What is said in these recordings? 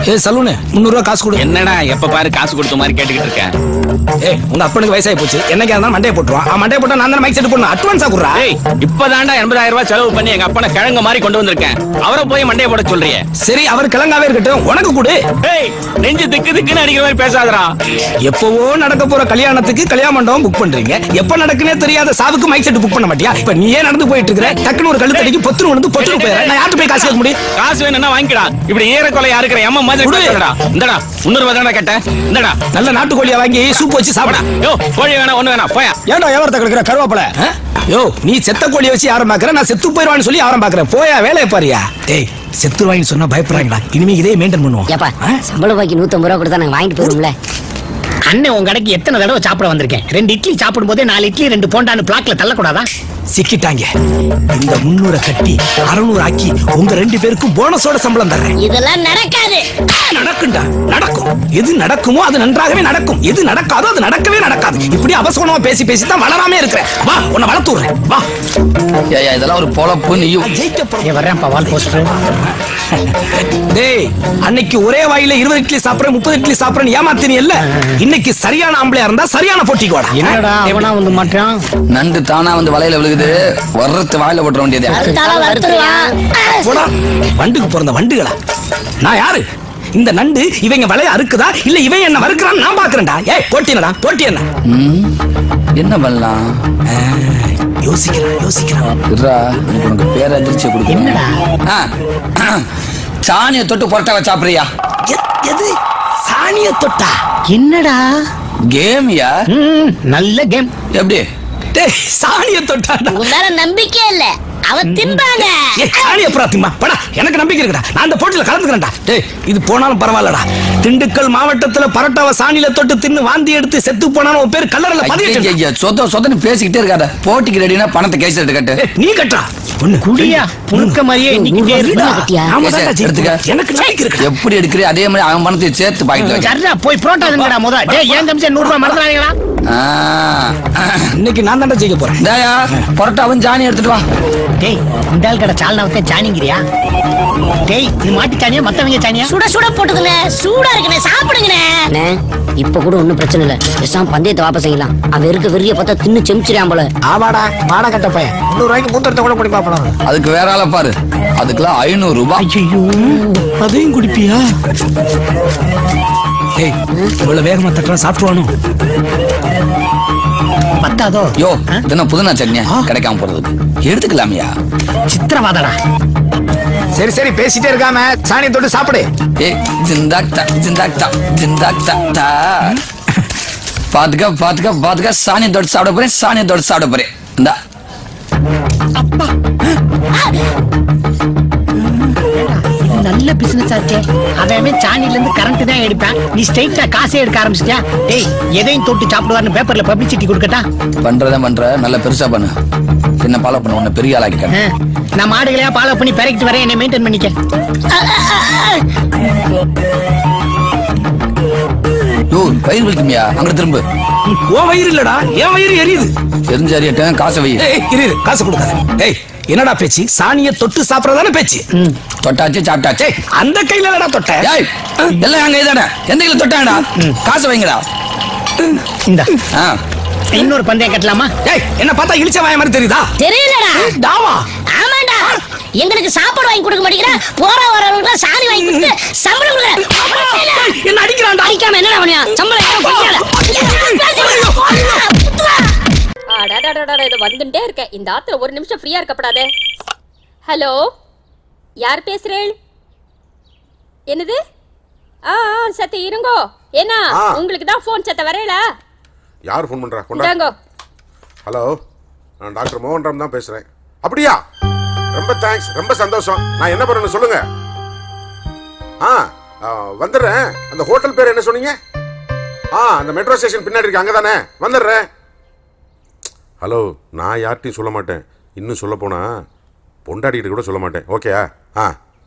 ஏ saloon முந்நூறு ரூபா காசு கொடு என்னடா எப்ப பாரு காசு கொடுத்த மாதிரி கேட்டுக்கிட்டு இருக்கேன் ஏய் உங்க அப்பனுக்கு வயசாகி போச்சு என்னைக்கா இருந்தாலும் மண்டையை போட்டுருவான் அவன் மண்டையை போட்டா நான் தானே மைக் செட் போடணும் அட்வான்ஸா குடுறா ஏய் இப்பதான்டா எண்பதாயிரம் ரூபாய் செலவு பண்ணி எங்க அப்பனை கிழங்கு மாதிரி கொண்டு வந்திருக்கேன் அவரை போய் மண்டைய போட சொல்றியே சரி அவர் கிழங்காவே இருக்கட்டும் உனக்கு கொடு ஏய் நெஞ்சு திக்கு திக்குன்னு அடிக்கிற மாதிரி பேசாதடா எப்பவோ நடக்க போற கல்யாணத்துக்கு கல்யாண மண்டபம் புக் பண்றீங்க எப்ப நடக்குனே தெரியாத சாவுக்கு மைக் செட் புக் பண்ண மாட்டியா இப்ப நீயே நடந்து போயிட்டு இருக்கிற டக்குனு ஒரு கழுத்தடிக்கு பொத்துரு வந்து பொத்துரு போயிடுற நான் யார்கிட்ட போய் காசு கேட்க முடியும் காசு வேணும்னா வாங்கிக்கடா இப்படி ஈர கொலையா இருக்கிற எம்ம மாதிரி குடு. பேசாதடா இந்தடா முன்னூறு ரூபாய் தானே கேட்டேன் இந்தடா நல்ல நாட்டுக்கோழியா வாங்கி சூப் வச்சு சாப்பிடா யோ கோழி வேணா ஒண்ணு வேணா போயா ஏன்டா வியாபாரத்தை கிடக்குற கருவாப்பல யோ நீ செத்த கோழியை வச்சு யாரும் பாக்குற நான் செத்து போயிருவான்னு சொல்லி யாரும் பாக்குறேன் போயா வேலையை பாரியா டேய் செத்துருவாயின்னு சொன்னா பயப்படுறாங்கடா இனிமே இதே மெயின்டைன் பண்ணுவோம் ஏப்பா ஆ? சம்பள பாக்கி நூத்தம்பது ரூபா கொடுத்தா நாங்க வாங்கிட்டு போயிருவோம்ல அண்ணன் உங்க கடைக்கு எத்தனை தடவை சாப்பிட வந்திருக்கேன் ரெண்டு இட்லி சாப்பிடும் போதே நாலு இட்லி ரெண்டு போண்டான்னு பிளாக்ல தள்ளக்கூடாதா சிக்கிட்டாங்க இந்த முன்னூரை கட்டி அறுநூறு ஆக்கி உங்க ரெண்டு பேருக்கும் போனஸோட சம்பளம் தர்றேன் இதெல்லாம் நடக்காது நடக்கும்டா நடக்கும் எது நடக்குமோ அது நன்றாகவே நடக்கும் எது நடக்காதோ அது நடக்கவே நடக்காது இப்படி அபசகுணமா பேசி பேசி தான் வளராமே இருக்கிறேன் வா உன்னை வளர்த்து விடுறேன் வா ஏய் இதெல்லாம் ஒரு பொழப்பு நீயும் நான் ஜெயிக்க போறேன் ஏ வர்றேன்ப்பா வால் போஸ்டர் டேய் அன்னைக்கு ஒரே வாயில இருபது இட்லி சாப்பிடுறேன் முப்பது இட்லி சாப்பிடுறேன் ஏமாத்தினி இல்ல இன்னைக்கு சரியான ஆம்பளையா இருந்தா சரியான போட்டிக்கு வாடா என்னடா இவனா வந்து மாட்டான் நண்டு தானா வந்து வலையில விழுகுது வர்றது வாயில போட்டுற வேண்டியது அடுத்தால வருத்துருவான் போடா வண்டுக்கு பிறந்த வண்டுகளா நான் யாரு இந்த நண்டு இவங்க வலைய அறுக்குதா இல்ல இவன் என்ன வறுக்கிறான்னு நான் பாக்குறேன்டா ஏய் போட்டி என்னடா போட்டி என்ன ம், என்ன பண்ணலாம் ஆ, யோசிக்கிறான் யோசிக்கிறான் இருடா எனக்கு உனக்கு பேரதிர்ச்சியை கொடுக்க என்னடா சாணியை தொட்டு புரட்டாவை சாப்பிடுறியா எ- எது சாணிய தொட்டா என்னடா கேமியா ம், நல்ல கேம் எப்படி டேய் சாணிய தொட்டாடா உங்க மேல நம்பிக்கை இல்ல அவ தின்பாங்க ஏய் சாணிய பிராத்திமா படா எனக்கு நம்பிக்கை இருக்குடா நான் அந்த போட்டியில கலந்துக்கிறேன்டா டேய் இது போனாலும் பரவாயில்லடா திண்டுக்கல் மாவட்டத்துல பரோட்டாவை சாணியில தொட்டு தின்னு வாந்தி எடுத்து செத்து போனாலும் உன் பேர் கல்லறையில பதிவிட்டு ஐயா சொத்த சொத்தன்னு பேசிக்கிட்டே இருக்காத போட்டிக்கு ரெடினா பணத்தை கேஸ் எடுத்து கட்டு ஏய், நீ கட்டுறா ஒண்ணு குடியா புழுக்க மாதிரியே இன்னைக்கு வீட்டுல கட்டியா நாம ஏய், தான்டா சரி, எடுத்துக்க. ஜெயிக்கணும். எனக்கு நம்பிக்கை இருக்கு எப்படி எடுக்கிறே அதே மாதிரி அவன் பணத்தை சேர்த்து பாக்கிட்டு வைக்க சரிடா போய் புரோட்டா தின்னுடா முத டேய் ஏன் கமிச்சா நூறு ரூபாய் மறந்துடாதீங்களா ஆ. இன்னைக்கு நான் தான்டா ஜெயிக்க போறேன் இந்தாயா புரட்டாவும் சாணி எடுத்துட்டு வா டேய் இந்த ஆள் கடை சால்னாவத்தே சாணிங்கிறியா டேய் இது மாட்டு சாணியா மத்தவங்க சாணியா சுட சுட போட்டுக்கண்ணே சூடா இருக்குண்ணே சாப்பிடுங்கண்ணே இப்ப கூட ஒண்ணும் பிரச்சனை இல்ல பேசாம பந்தயத்தை வாபஸ் செய்யலாம் அவன் இருக்க வெறிய பார்த்தா தின்னு செமிச்சிடான் போல ஆமாடா மாட கட்ட பையன் முந்நூறு ரூபாய்க்கு மூத்தரத்தை கூட குடி பாப்பலாம் அதுக்கு வேற ஆளை பாரு அதுக்கெல்லாம் ஐநூறு ரூபாய் ஐயோ அதையும் குடிப்பியா ஏய் இவ்வளவு வேகமா தட்டுறா சாப்பிட்டுவானோ பத்தாதோ யோ தினம் புதினா சட்னியா கிடைக்காம போறதுக்கு எடுத்துக்கலாமியா சித்திரவாதடா சரி சரி பேசிட்டே இருக்காம சாணியை தொட்டு சாப்பிடு ஏய் ஜிந்தாக்தா ஜிந்தாக்தா ஜிந்தாக்தா பாத்துக்க பாத்துக்க பாத்துக்க சாணியை தொட்டு சாப்பிட போறேன் சாணியை தொட்டு சாப்பிட போறேன் இந்தா இது நல்ல பிசினஸ் ஆச்சே அவன் சாணில இருந்து கரண்ட் தான் எடுப்பேன் நீ ஸ்ட்ரைட்டா காசே எடுக்க ஆரம்பிச்சிட்டியா டேய் எதையும் தொட்டு சாப்பிடுவார்னு பேப்பர்ல பப்ளிசிட்டி கொடுக்கட்டா பண்றத பண்ற நல்ல பெருசா பண்ணு என்ன ஃபாலோ பண்ண உன்னை பெரிய ஆளாக்கிட்டேன் ஆ, நான் மாடுகளையா ஃபாலோ பண்ணி பெருக்கிட்டு வரேன் என்னை மெயின்டைன் பண்ணிக்க யோ வயிறு வலிக்குமியா அங்க திரும்ப உன் வயிறு இல்லடா என் வயிறு எரியுது தெரிஞ்ச அறியட்டும் காசை வை ஏய் இரு இரு, காசு கொடுக்காத ஏய் என்னடா பேச்சு சாணியை தொட்டு சாப்பிடறதானே பேச்சு தொட்டாச்சு சாப்பிட்டாச்சு ஏய் அந்த கையில இல்லடா தொட்ட ஏய் எல்லாம் அங்க இதானே எந்த கையில தொட்டாங்கடா காசை வைங்கடா இந்த ஆ இன்னொரு பந்தயம் கட்டலாமா ஏய் என்ன பார்த்தா இழிச்ச வாய மாதிரி தெரியுதா தெரியலடா டாவா ஆமாண்டா எங்களுக்கு சாப்பாடு வாங்கி கொடுக்க மாட்டேங்கிற போற வரவங்க சாணி வாங்கி கொடுத்து சம்பளம் கொடுக்குற ஏய், என்ன அடிக்கிறான்டா அடிக்காம என்னடா பண்ணியா சம்பளம் ஏன் கொடுக்கல? குத்துவா. அடடடடட இது வந்துட்டே இருக்கேன் இந்த ஆத்துல ஒரு நிமிஷம் ஃப்ரீயா இருக்கப்படாதே ஹலோ யார் பேசுறேள் என்னது ஆ ஆ, சத்து இருங்கோ ஏன்னா ஆ. உங்களுக்கு தான் ஃபோன் சத்த வரையல யார் ஃபோன் பண்றா கொண்டா இந்தாங்கோ ஹலோ நான் டாக்டர் மோகன் ராம் தான் பேசுறேன் அப்படியா ரொம்ப தேங்க்ஸ் ரொம்ப சந்தோஷம் நான் என்ன பண்ணணும் சொல்லுங்க ஆ ஆ, வந்துடுறேன் அந்த ஹோட்டல் பேர் என்ன சொன்னீங்க ஆ அந்த மெட்ரோ ஸ்டேஷன் பின்னாடி இருக்கு அங்கே தானே வந்துடுறேன் ஹலோ நான் யார்கிட்டையும் சொல்ல மாட்டேன் இன்னும் சொல்ல போனா பொண்டாடிக்கிட்ட கூட சொல்ல மாட்டேன் ஓகேயா ஆ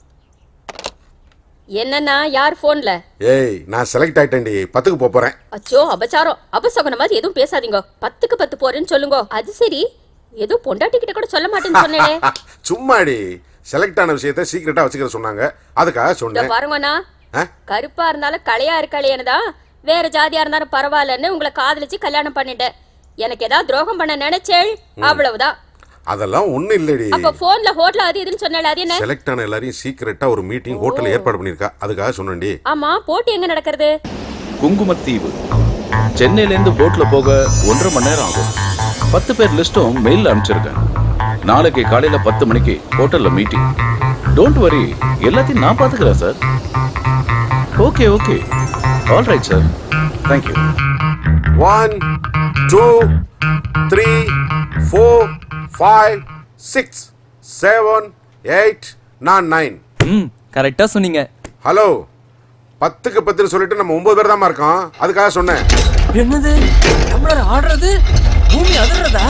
என்னன்னா யார் ஃபோன்ல ஏய் நான் செலக்ட் ஆயிட்டேன்டி பத்துக்கு போப் போறேன் அச்சோ அபச்சாரம் அபசகுன மாதிரி எதுவும் பேசாதீங்க பத்துக்கு பத்து போறேன்னு சொல்லுங்க அது சரி ஏதோ பொண்டாட்டி கிட்ட கூட சொல்ல மாட்டேன்னு சொன்னேனே சும்மாடி செலக்ட் ஆன விஷயத்த சீக்கிரட்டா வச்சுக்கிற சொன்னாங்க அதுக்காக இந்த சொன்னேன் பாருங்கண்ணா ஆ? கருப்பா இருந்தாலும் கலையா இருக்காளேன்னு தான் வேற ஜாதியா இருந்தாலும் பரவாயில்லன்னு உங்களை காதலிச்சு கல்யாணம் பண்ணிட்டேன் எனக்கு ஏதாவது துரோகம் பண்ண நினைச்சேள் அவ்வளவுதான் அதெல்லாம் ஒண்ணும் இல்லடி அப்ப போன்ல ஹோட்டல் அது இதுன்னு சொன்னால அது என்ன செலக்ட் ஆன எல்லாரையும் சீக்கிரட்டா ஒரு மீட்டிங் ஹோட்டல்ல ஏற்பாடு பண்ணிருக்கா அதுக்காக சொன்னேன்டி ஆமா போட்டி எங்க நடக்கிறது குங்குமத்தீவு சென்னையிலேருந்து போட்ல போக ஒன்றரை மணி நேரம் ஆகும் பத்து பேர் லிஸ்ட்டும் மெயில்ல அனுப்பிச்சிருக்கேன் நாளைக்கு காலையில பத்து மணிக்கு ஹோட்டல்ல மீட்டிங் டோன்ட் வரி எல்லாத்தையும் நான் பாத்துக்கிறேன் sir okay okay all right sir thank you one two three four five six seven eight நான் நைன் ம் கரெக்டா சொன்னீங்க ஹலோ பத்துக்கு பத்துன்னு சொல்லிட்டு நம்ம ஒன்பது பேர் தான் இருக்கோம் அதுக்காக சொன்னேன் என்னது நம்மள ஆடுறது பூமி அதிர்றதா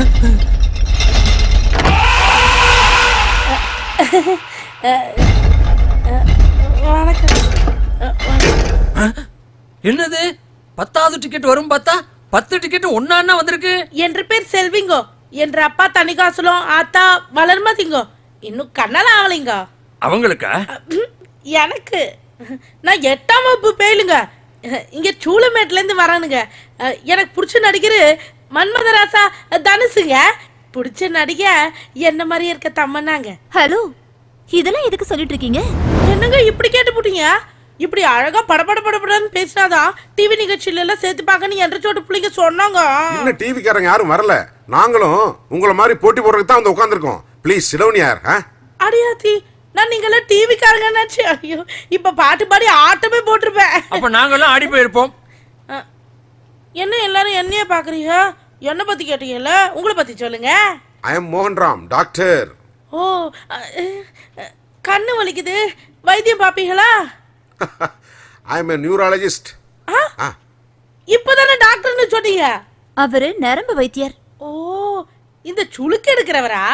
என்னது பத்தாவது டிக்கெட் வரும் பார்த்தா பத்து டிக்கெட் ஒன்னா வந்திருக்கு என்ற பேர் செல்விங்கோ என்ற அப்பா தனிகாசலம் ஆத்தா வளர்மதிங்கோ இன்னும் கண்ணால ஆகலைங்க அவங்களுக்கா ம், எனக்கு நான் எட்டாம் வகுப்பு பேலுங்க இங்க சூளமேட்ல இருந்து வரானுங்க அஹ், எனக்கு பிடிச்ச நடிகர் மன்மதராசா தனுசுங்க பிடிச்ச நடிகை என்ன மாதிரி இருக்க தம்மன்னாங்க ஹலோ இதெல்லாம் எதுக்கு சொல்லிட்டு இருக்கீங்க என்னங்க இப்படி கேட்டு போட்டீங்க இப்படி அழகா படபட படபடன்னு பேசினாதான் டிவி நிகழ்ச்சியில எல்லாம் சேர்த்து பார்க்கணும் என்ற சோட்டு பிள்ளைங்க சொன்னாங்க இன்னும் டிவிக்காரங்க யாரும் வரல நாங்களும் உங்களை மாதிரி போட்டி போடுறதுக்கு தான் வந்து உட்காந்துருக்கோம் ப்ளீஸ் சிலவன் யார் ஆ அடியாத்தி நான் நீங்களாம் டிவி காரங்க நினைச்சு ஐயோ இப்ப பாட்டு பாடி ஆட்டமே போட்டிருப்பேன் அப்ப நாங்கெல்லாம் ஆடி போயிருப்போம் அஹ், என்ன எல்லாரும் என்னைய பாக்குறீங்க என்ன பத்தி கேட்டீங்கல்ல உங்களை பத்தி சொல்லுங்க I am Mohanram doctor oh ah, ah, கண்ணு வலிக்குது வைத்தியம் பாப்பீங்களா ஐ எம் எ நியூராலஜிஸ்ட் ஆ? இப்பதானே டாக்டர்னு சொன்னீங்க அவரு நரம்பு வைத்தியர் ஓ இந்த சுளுக்கு எடுக்கிறவரா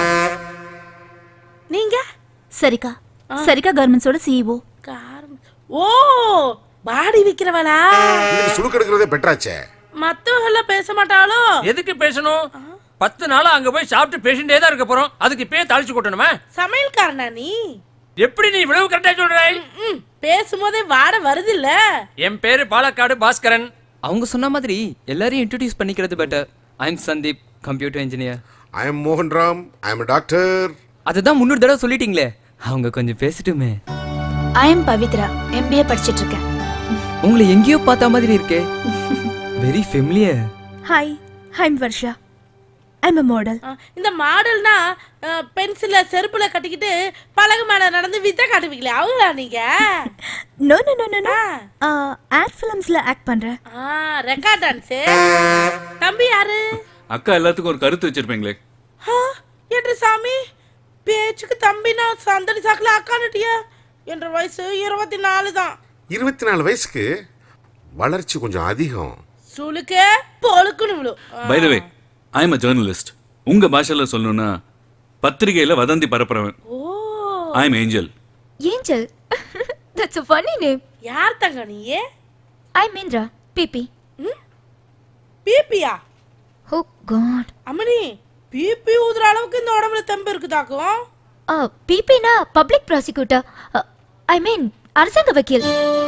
நீங்க சரிக்கா சரிக்கா கார்மெண்ட்ஸோட சிஇஓ காரம் ஓ பாடி விக்கிறவளா இதுக்கு சுழுக்கு எடுக்கிறதே பெட்டராச்சே மத்தவங்க எல்லாம் பேச மாட்டாளோ எதுக்கு பேசணும் பத்து நாளா அங்க போய் சாப்பிட்டு பேசிட்டே தான் இருக்க போறோம் அதுக்கு இப்பயே தாளிச்சு கொட்டணுமா சமையல்காரனா நீ எப்படி நீ இவ்வளவு கரெக்டா சொல்ற ம், பேசும்போதே வாட வருது இல்ல என் பேரு பாலக்காடு பாஸ்கரன் அவங்க சொன்ன மாதிரி எல்லாரையும் இன்ட்ரடியூஸ் பண்ணிக்கிறது better I am Sandeep computer engineer I am Mohanram I am doctor அதுதான் முன்னூறு தடவை சொல்லிட்டீங்களே அவங்க கொஞ்சம் பேசட்டுமே ஐ எம் பவித்ரா எம்பிஏ படிச்சிட்டு இருக்கேன் உங்களை எங்கேயோ பார்த்த மாதிரி இருக்கே very familiar hi I am Varsha I am model ஆ, இந்த மாடல்னா பென்சில செருப்புல கட்டிக்கிட்டு பழகு மேல நடந்து வித்த காட்டுவீங்களே அவங்களா நீங்க no no no no no ad ஃபிலிம்ஸ்ல ஆக்ட் பண்றேன் ஆ ரெக்கார்ட் டான்ஸ் தம்பி யாரு அக்கா எல்லாத்துக்கும் ஒரு கருத்து வச்சிருப்பீங்களே ஆ, என்று சாமி பேச்சுக்கு தம்பினா சந்தடி சாக்குல அக்கானுட்டியா என்ற வயசு இருபத்தி நாலு தான் இருபத்தி நாலு வயசுக்கு வளர்ச்சி கொஞ்சம் அதிகம் சுளுக்கே பொழுக்குன்னு விழும் ஆ. By the way I am a journalist உங்க பாஷையில சொல்லணும்னா பத்திரிகையில வதந்தி பரப்புறவன் oh I am angel angel that's a funny name யார் தங்க நீயே ஐ மீன்ரா பிபி பிபியா ஓ காட் அம்மனி பிபி ஊதுற அளவுக்கு இந்த உடம்புல தெம்பு இருக்குதாக்கும் பிபினா பப்ளிக் ப்ராசிக்யூட்டர் ஐ மீன் அரசாங்க வக்கீல்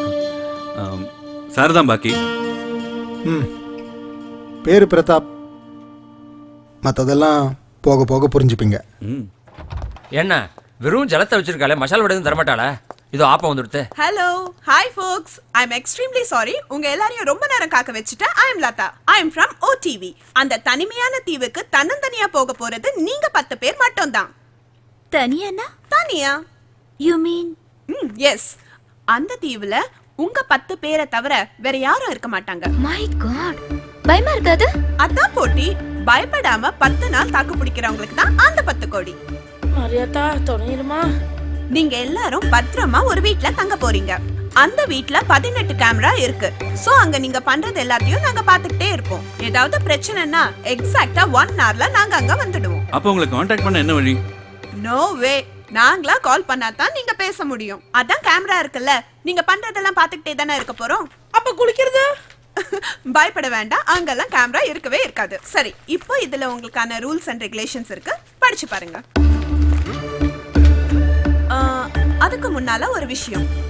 சார் தான் பாக்கி ம் பேரு பிரதாப் மற்றதெல்லாம் போக போக புரிஞ்சுப்பீங்க என்ன வெறும் ஜலத்தை வச்சிருக்காளே மசாலா வடை எதுவும் தரமாட்டாளா இதோ ஆப்பம் வந்துடுத்து hello hi folks I am extremely sorry உங்க எல்லாரையும் ரொம்ப நேரம் காக்க வச்சுட்டேன் I am Latha I am from OTV அந்த தனிமையான தீவுக்கு தன்னந்தனியா போக போறது நீங்க பத்து பேர் மட்டும்தான் தனியானா தனியா யூ மீன் ம் எஸ் அந்த தீவுல உங்க பத்து பேரை தவிர வேற யாரும் இருக்க மாட்டாங்க மை காட் பயமா இருக்காது அதான் போட்டி பயப்படாம பத்து நாள் தாக்கு பிடிக்கிறவங்களுக்கு தான் அந்த பத்து கோடி மரியாதா துணையிருமா நீங்க எல்லாரும் பத்திரமா ஒரு வீட்ல தங்க போறீங்க அந்த வீட்ல பதினெட்டு கேமரா இருக்கு சோ அங்க நீங்க பண்றது எல்லாத்தையும் நாங்க பாத்துக்கிட்டே இருப்போம் ஏதாவது பிரச்சனைனா எக்ஸாக்ட்டா ஒன் ஹவர்ல நாங்க அங்க வந்துடுவோம் அப்போ உங்களை காண்டாக்ட் பண்ண என்ன வழி நோ வே நாங்களா கால் பண்ணாதான் நீங்க பேச முடியும் அதான் கேமரா இருக்குல்ல நீங்க பண்றதெல்லாம் பாத்துக்கிட்டே தானே இருக்க போறோம் அப்ப குளிக்கிறது பயப்பட வேண்டாம் அங்கெல்லாம் கேமரா இருக்கவே இருக்காது சரி இப்போ இதுல உங்களுக்கான ரூல்ஸ் அண்ட் ரெகுலேஷன்ஸ் இருக்கு படிச்சு பாருங்க ஆ, அதுக்கு முன்னால ஒரு விஷயம்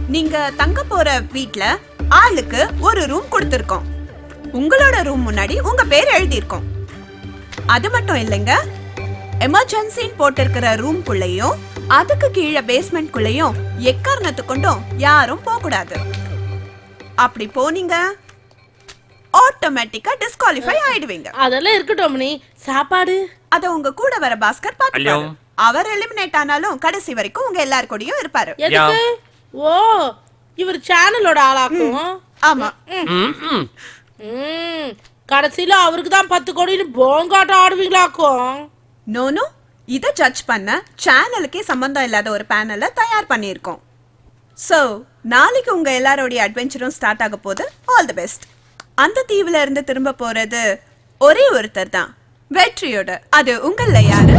நீங்க தங்க போற வீட்ல ஆளுக்கு ஒரு ரூம் கொடுத்திருக்கோம் உங்களோட ரூம் முன்னாடி உங்க பேர் எழுதியிருக்கோம் அது மட்டும் இல்லைங்க எமர்ஜென்சின்னு போட்டிருக்கிற ரூம்குள்ளேயும் அதுக்கு கீழே பேஸ்மெண்ட்குள்ளேயும் எக்காரணத்து கொண்டும் யாரும் போக கூடாது அப்படி போனீங்க ஆட்டோமேட்டிக்கா டிஸ்குவாலிஃபை ஆயிடுவீங்க அதெல்லாம் இருக்கட்டும் நீ சாப்பாடு அத உங்க கூட வர பாஸ்கர் பாத்துப்பாரு ஐயோ. அவர் எலிமினேட் ஆனாலும் கடைசி வரைக்கும் உங்க எல்லார் கூடயும் இருப்பாரு எதுக்கு ஓ இவர் சேனலோட ஆளாக்கும் ஆமா ம். ம். கடைசியில அவருக்கு தான் பத்து கோடின்னு போங்காட்டம் ஆடுவீங்களாக்கும் நோ நோ இத ஜட்ஜ் பண்ண சேனலுக்கே சம்பந்தம் இல்லாத ஒரு பேனலை தயார் பண்ணியிருக்கோம் சோ நாளைக்கு உங்க எல்லாரோடைய அட்வென்ச்சரும் ஸ்டார்ட் ஆக போகுது ஆல் தி பெஸ்ட் அந்த தீவுல இருந்து திரும்ப போறது ஒரே ஒருத்தர் தான் வெற்றியோட அது உங்கள யாரு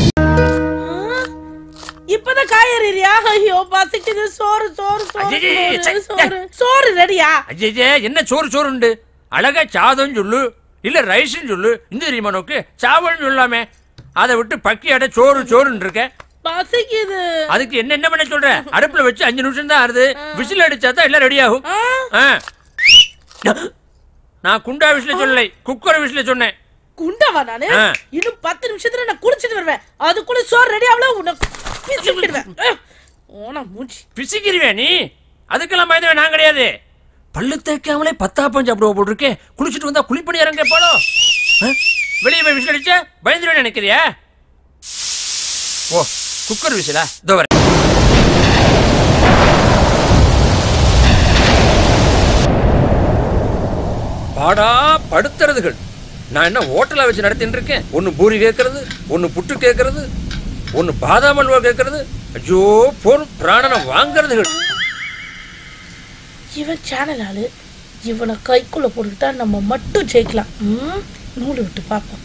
இப்பதான் காயறியா ஐயோ பசிக்குது சோறு சோறு சோறு ஐயே, சோறு, சே, சோறு சோறு ரெடியா ஐயே என்ன சோறு சோறு உண்டு அழகா சாதம் சொல்லு இல்ல ரைஸ்னு சொல்லு இந்த தெரியுமா நோக்கு சாவல்னு சொல்லாமே அதை விட்டு பக்கி அடை சோறு சோறுன்னு இருக்க பசிக்குது அதுக்கு என்ன என்ன பண்ண சொல்ற அடுப்புல வச்சு அஞ்சு நிமிஷம் தான் ஆறுது விசில் அடிச்சா தான் எல்லாம் ரெடி ஆகும் ஆ. நான் குண்டா விசில சொல்லலை குக்கர் விசில சொன்னேன் குண்டவா நானு ஆ. இன்னும் பத்து நிமிஷத்துல நான் குளிச்சிட்டு வருவேன் அதுக்குள்ள சோறு ரெடி ஆகல உன்னை பிசிக்கிடுவேன் அஹ். ஓனா மூஞ்சி பிசிக்கிருவே நீ அதுக்கெல்லாம் பயந்தவன் நான் கிடையாது பல்லு தேய்க்காமலே பத்தாப்பம் சாப்பிடுவ போட்டிருக்கேன் குளிச்சுட்டு வந்தா குளிப்பணி இறங்க போலோ வெளியே போய் விசில் அடிச்சா பயந்துருவேன் நினைக்கிறியா ஓ குக்கர் விசிலா இதோ வரேன் பாடா படுத்துறதுகள் நான் என்ன ஹோட்டலா வச்சு நடத்திட்டு இருக்கேன் ஒன்னு பூரி கேட்கறது ஒன்னு புட்டு கேட்கறது ஒன்னு பாதாம் அல்வா கேட்கறது ஐயோ போன் பிராணனை வாங்குறதுகள் இவன் சேனல் ஆளு இவனை கைக்குள்ள போட்டுக்கிட்டா நம்ம மட்டும் ஜெயிக்கலாம் ம், நூலு விட்டு பார்ப்போம்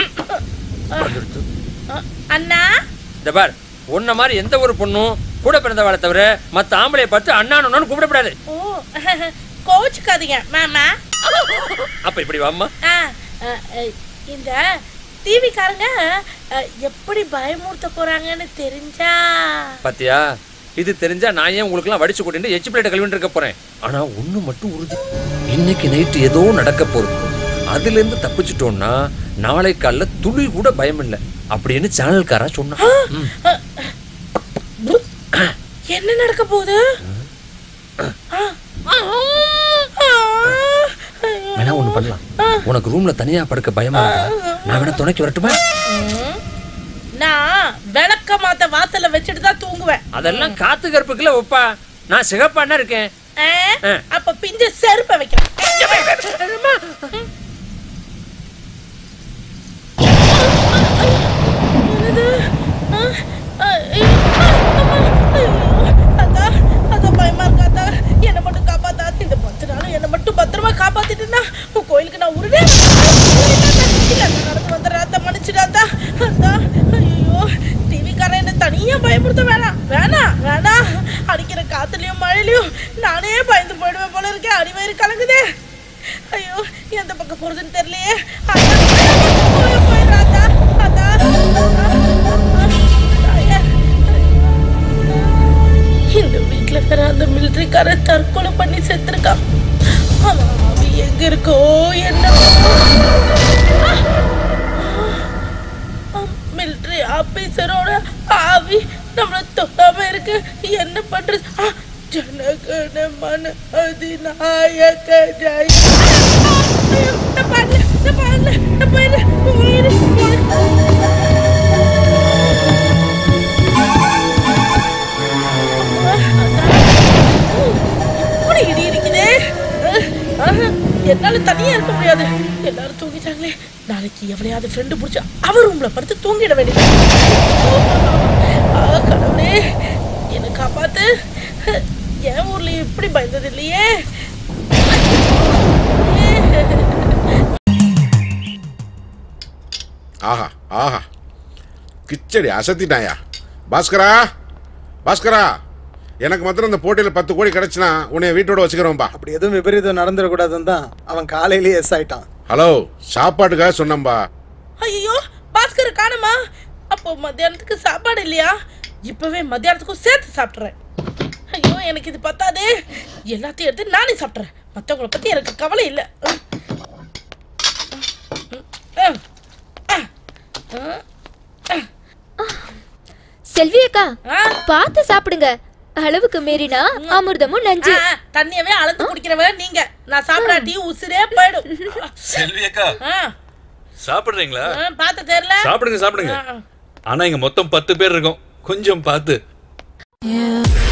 அஹ், அண்ணா இந்த பார் உன்ன மாதிரி எந்த ஒரு பொண்ணும் கூட பிறந்தவாளை தவிர மத்த ஆம்பளைய பார்த்து அண்ணான்னு கூப்பிடப்படாது ஓ கோச்சுக்காதீங்க மாமா அப்ப இப்படி வாம்மா ஆ, அ, அ, இந்த டிவிக்காரங்க எப்படி பயமுறுத்த போறாங்கன்னு தெரிஞ்சா பாத்தியா இது தெரிஞ்சா நான் ஏன் உங்களுக்கு எல்லாம் வடிச்சு கொண்டு எச்சு பிளேட்டை கழுவிட்டு இருக்க போறேன் ஆனா ஒண்ணு மட்டும் உறுதி இன்னைக்கு நைட்டு ஏதோ நடக்க போகுது அதுல இருந்து தப்பிச்சிட்டோம்னா நாளை காலைல துளி கூட பயம் இல்லை அப்படின்னு சேனல்காரா சொன்னான் ம். என்ன நடக்க போகுது ஆ, ஆ, ஆ, வேணா ஒண்ணு பண்ணலாம் உனக்கு ரூம்ல தனியா படுக்க பயமா இருந்தா நான் வேணா துணைக்கு வரட்டுமா ம். நான் விளக்க மாத்த வாசல்ல வச்சுட்டு தான் தூங்குவேன் அதெல்லாம் காத்து கருப்புக்குள்ள ஒப்பா நான் சிகப்பானா இருக்கேன் ஆ, ஆ. அப்ப பிஞ்ச செருப்ப வைக்கிறேன் என்னது? ஆ, ஆ, ஐயோ, அம்மா, ஐயோ, அத்தா, அத்தா, பயமா இருக்கா, அத்தா? என்னை மட்டும் காப்பாத்தா இந்த பத்து நாளும் என்னை மட்டும் பத்திரமா காப்பாத்திட்டுனா உன் கோயிலுக்கு நான் உடனே இல்ல நான் நடந்து வந்துடுறேன் அத்தா மன்னிச்சிடாத்தா அத்தா ஐயோ டிவிக்காரன் என்ன தனியா பயமுறுத்த வேணாம் வேணாம் வேணாம் அடிக்கிற காத்துலயும் மழையிலயும் நானே பயந்து போயிடுவேன் போல இருக்கேன் அடிவயிறு கலங்குதே ஐயோ எந்த பக்கம் போறதுன்னு தெரியலையே அத்தா, போய் போயிடுறா அத்தா அத்தா தாயே. இந்த வீட்ல வேற அந்த மிலிட்டரிக்காரன் தற்கொலை பண்ணி செத்துருக்கான் அவன் ஆவி எங்க இருக்கோ என்ன மிலிட்டரி ஆபீசரோட ஆவி நம்மள தொடாம இருக்கு என்ன பண்றது ஆ, ஜனகண மன அதிநாயக ஜெய ஐயோ, நான் பாடல நான் பாடல நான் போயிடு போயிடு கூட இடி இருக்குதே ஆஹா, என்னால தனியா இருக்க முடியாது எல்லாரும் தூங்கிட்டாங்களே நாளைக்கு எவளையாவது ஃப்ரெண்டு பிடிச்சா அவ ரூம்ல படுத்து தூங்கிட வேண்டியது ஆ, கடவுளே என்ன காப்பாத்து என் ஊர்ல இப்படி பயந்தது இல்லையே ஆஹா ஆஹா கிச்சடி அசத்திட்டாயா பாஸ்கரா பாஸ்கரா எனக்கு மாத்திரம் இந்த போட்டியில் பத்து கோடி கிடைச்சுனா உன்னை வீட்டோட வச்சுக்கிறோம்பா அப்படி எதுவும் விபரீதம் நடந்துடக்கூடாதுன்னு தான் அவன் காலையிலேயே எஸ் ஆயிட்டான் ஹலோ சாப்பாட்டுக்காக சொன்னம்பா ஐயோ பாஸ்கர் காணுமா அப்போ மத்தியானத்துக்கு சாப்பாடு இல்லையா இப்பவே மத்தியானத்துக்கும் சேர்த்து சாப்பிட்றேன் ஐயோ எனக்கு இது பத்தாது எல்லாத்தையும் எடுத்து நானே சாப்பிட்றேன் மற்றவங்கள பத்தி எனக்கு கவலை இல்லை செல்வி அக்கா பார்த்து சாப்பிடுங்க அளவுக்கு மீறினா அமிர்தமும் நஞ்சு தண்ணியவே அளந்து குடிக்கிறவ நீங்க நான் சாப்பிடாட்டி உசுரே போயிடும் செல்வி அக்கா ஆ, சாப்பிடுறீங்களா ஆ, பார்த்து தெரியல சாப்பிடுங்க சாப்பிடுங்க ஆ, ஆ. ஆனா இங்க மொத்தம் பத்து பேர் இருக்கோம் கொஞ்சம் பார்த்து Yeah.